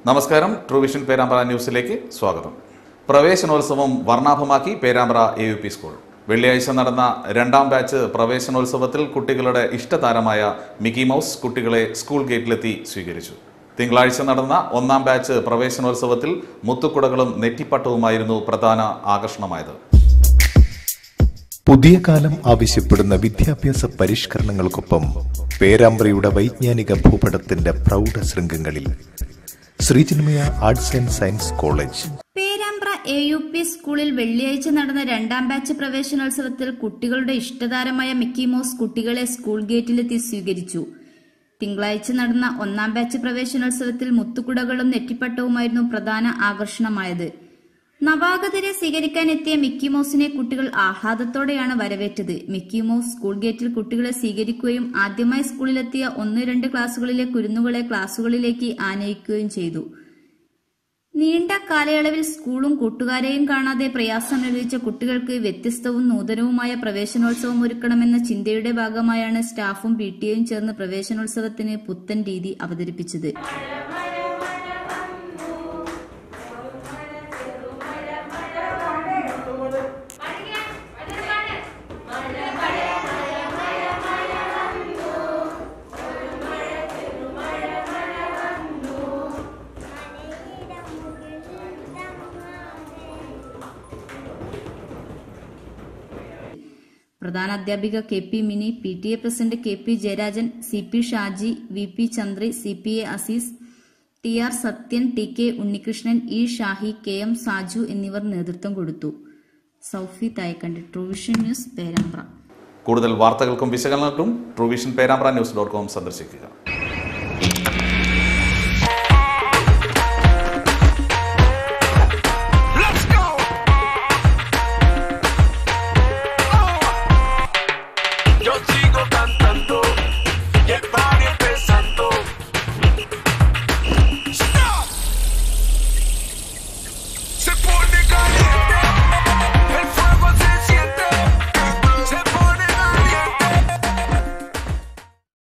നമസ്കാരം ട്രൂവിഷൻ പേരാമ്പ്ര ന്യൂസിലേക്ക് സ്വാഗതം പ്രവേശനോത്സവം വർണ്ണാഭമാക്കി Perambra A U P school വെള്ളിയാഴ്ച നടന്ന രണ്ടാം ബാച്ച് പ്രവേശനോത്സവത്തിൽ കുട്ടികളുടെ ഇഷ്ടതാരമായ മിക്കി മൗസ് കുട്ടികളെ സ്കൂൾ ഗേറ്റിലെത്തി സ്വീകരിച്ചു തിങ്കളാഴ്ച നടന്ന ഒന്നാം ബാച്ച് പ്രവേശനോത്സവത്തിൽ മുത്തുക്കുടകളും നെറ്റിപ്പട്ടവുമായിരുന്നു പ്രധാന ആകർഷണമായത് പുതിയ കാലം ആവശ്യപ്പെടുന്ന വിദ്യാഭ്യാസ പരിഷ്കരണങ്ങൾക്കൊപ്പം പേരാമ്പ്രയുടെ വൈജ്ഞാനിക ഭൂപടത്തിന്റെ പ്രൗഢ ശൃംഗങ്ങളിൽ Sree Chinmaya arts and science college Perambra A U P സ്കൂളിൽ വെള്ളിയാഴ്ച നടന്ന രണ്ടാം ബാച്ച് പ്രവേശനോത്സവത്തിൽ കുട്ടികളുടെ ഇഷ്ടതാരമായ മിക്കി മൗസ് കുട്ടികളെ സ്കൂൾ ഗേറ്റിലെത്തി സ്വീകരിച്ചു തിങ്കളാഴ്ച നടന്ന ഒന്നാം ബാച്ച് പ്രവേശനോത്സവത്തിൽ മുത്തുകുടകളും നെറ്റിപ്പട്ടവുമായിരുന്നു പ്രധാന ആകർഷണമായത് നവാഗതരെ സ്വീകരിക്കാൻ എത്തിയ മിക്കി മൗസിനെ കുട്ടികൾ ആഹ്ലാദത്തോടെയാണ് വരവേറ്റത് മിക്കി മൗസ് സ്കൂൾ ഗേറ്റിൽ കുട്ടികളെ സ്വീകരിക്കുകയും ആദ്യമായി സ്കൂളിലെത്തിയ ഒന്ന് രണ്ട് ക്ലാസുകളിലെ കുരുന്നുകളെ ക്ലാസുകളിലേക്ക് ആനയിക്കുകയും ചെയ്തു നീണ്ട കാലയളവിൽ സ്കൂളും കൂട്ടുകാരെയും കാണാതെ പ്രയാസം അനുഭവിച്ച കുട്ടികൾക്ക് വ്യത്യസ്തവും നൂതനവുമായ പ്രവേശനോത്സവം ഒരുക്കണമെന്ന ചിന്തയുടെ ഭാഗമായാണ് സ്റ്റാഫും പി ടി എയും ചേർന്ന് പ്രവേശനോത്സവത്തിന് പുത്തൻ രീതി അവതരിപ്പിച്ചത് പ്രധാന അധ്യാപിക K P Mini P T A president K P Jayarajan C P Shaji V P Chandri C P A Azeez T R Sathyan T K Unnikrishnan E Shahi K M Saju എന്നിവർ നേതൃത്വം കൊടുത്തു സൗഫി തായക്കണ്ടി ട്രൂവിഷൻ ന്യൂസ് പേരാമ്പ്ര കൂടുതൽ വാർത്തകൾക്കും വിശകലനങ്ങൾക്കും Truevision Perambra news dot com സന്ദർശിക്കുക